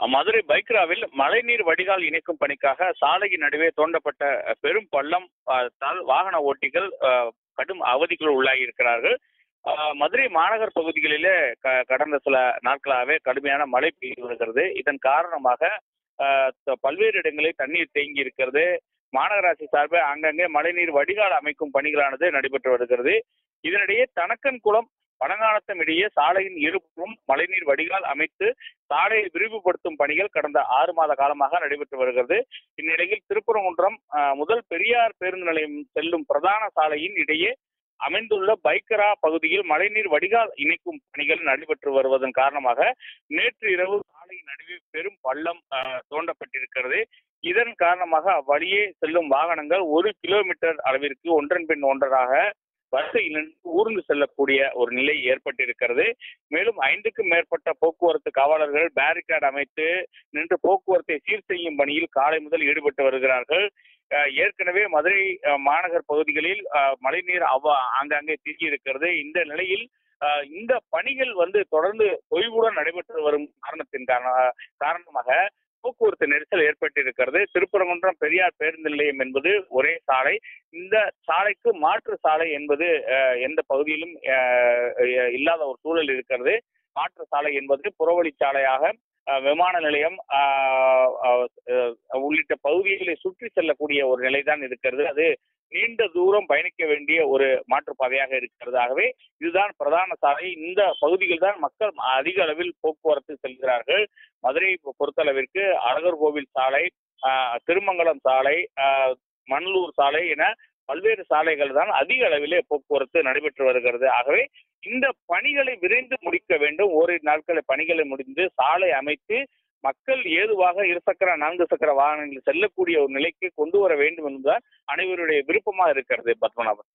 மதுரை பைக்ராவில் மழைநீர் வடிகால் இணைக்கும் பணிக்காக சாலையின் நடுவே தோண்டப்பட்ட அஹ், பெரும் பள்ளம் அஹ், தால் வாகன ஓட்டிகள் அஹ், கடும் அவதிக்குள் உள்ளாகி இருக்கிறார்கள் அஹ், மதுரை மாநகர் பகுதிகளிலே க- கடந்த சில நாட்களாகவே கடுமையான மழை பெய்து வருகிறது இதன் காரணமாக அஹ், த- பல்வேறு இடங்களில் தண்ணீர் தேங்கி இருக்கிறது மாநகராட்சி சார்பில் அங்கங்கே மழைநீர் வடிகால் அமைக்கும் பணிகளானது நடைபெற்று வருகிறது இதனிடையே தனக்கன்குளம் பனங்கானத்தம் இடையே சாலையின் இருப்பும் மழைநீர் வடிகால் அமைத்து சாலையை விரிவுபடுத்தும் பணிகள் கடந்த ஆறு மாத காலமாக நடைபெற்று வருகிறது இந்நிலையில் திருப்பரங்குன்றம் அஹ், முதல் பெரியார் பேருந்து நிலையம் செல்லும் பிரதான சாலையின் இடையே அமைந்துள்ள பைக்கரா பகுதியில் மழைநீர் வடிகால் இணைக்கும் பணிகள் நடைபெற்று வருவதன் காரணமாக நேற்று இரவு சாலையின் நடுவே பெரும் பள்ளம் அஹ், தோண்டப்பட்டிருக்கிறது இதன் காரணமாக அவ்வழியே செல்லும் வாகனங்கள் ஒரு கிலோமீட்டர் அளவிற்கு ஒன்றன் பின் ஒன்றராக வரிசையில் நின்று ஊர்ந்து செல்லக்கூடிய ஒரு நிலை ஏற்பட்டிருக்கிறது மேலும் ஐந்துக்கும் மேற்பட்ட போக்குவரத்து காவலர்கள் பேரிகார்டு அமைத்து நின்று போக்குவரத்தை சீர் செய்யும் பணியில் காலை முதல் ஈடுபட்டு வருகிறார்கள் அஹ் ஏற்கனவே மதுரை அஹ், மாநகர் பகுதிகளில் அஹ், மழைநீர் அவ ஆங்காங்கே தேங்கி இருக்கிறது இந்த நிலையில் அஹ், இந்த பணிகள் வந்து தொடர்ந்து தொய்வுடன் நடைபெற்று வரும் காரணத்தின் காரண- காரணமாக போக்குவரத்து நெரிசல் ஏற்பட்டிருக்கிறது திருப்பரங்குன்றம் பெரியார் பேருந்து நிலையம் என்பது ஒரே சாலை இந்த சாலைக்கு மாற்று சாலை என்பது அஹ், எந்த பகுதியிலும் அஹ், அஹ், இல்லாத ஒரு சூழல் இருக்கிறது மாற்று சாலை என்பது புறவழிச்சாலையாக அஹ், விமான நிலையம் அஹ், அஹ், அஹ், உள்ளிட்ட பகுதிகளை சுற்றி செல்லக்கூடிய ஒரு நிலைதான் இருக்கிறது அது நீண்ட தூரம் பயணிக்க வேண்டிய ஒரு மாற்றுப்பாதையாக இருக்கிறது ஆகவே இதுதான் பிரதான சாலை இந்த பகுதியில் தான் மக்கள் அதிக அளவில் போக்குவரத்து செல்கிறார்கள் மதுரையை பொறுத்தளவிற்கு அழகர் கோவில் சாலை ஆஹ், திருமங்கலம் சாலை ஆஹ், மணலூர் சாலை என பல்வேறு சாலைகள் தான் அதிக அளவிலே போக்குவரத்து நடைபெற்று வருகிறது ஆகவே இந்த பணிகளை விரைந்து முடிக்க வேண்டும் ஓரிரு நாட்களில் பணிகளை முடிந்து சாலை அமைத்து மக்கள் ஏதுவாக இருசக்கர நான்கு சக்கர வாகனங்கள் செல்லக்கூடிய ஒரு நிலைக்கு கொண்டு வர வேண்டும் என்பதுதான் அனைவருடைய விருப்பமாக இருக்கிறது பத்மநாபன்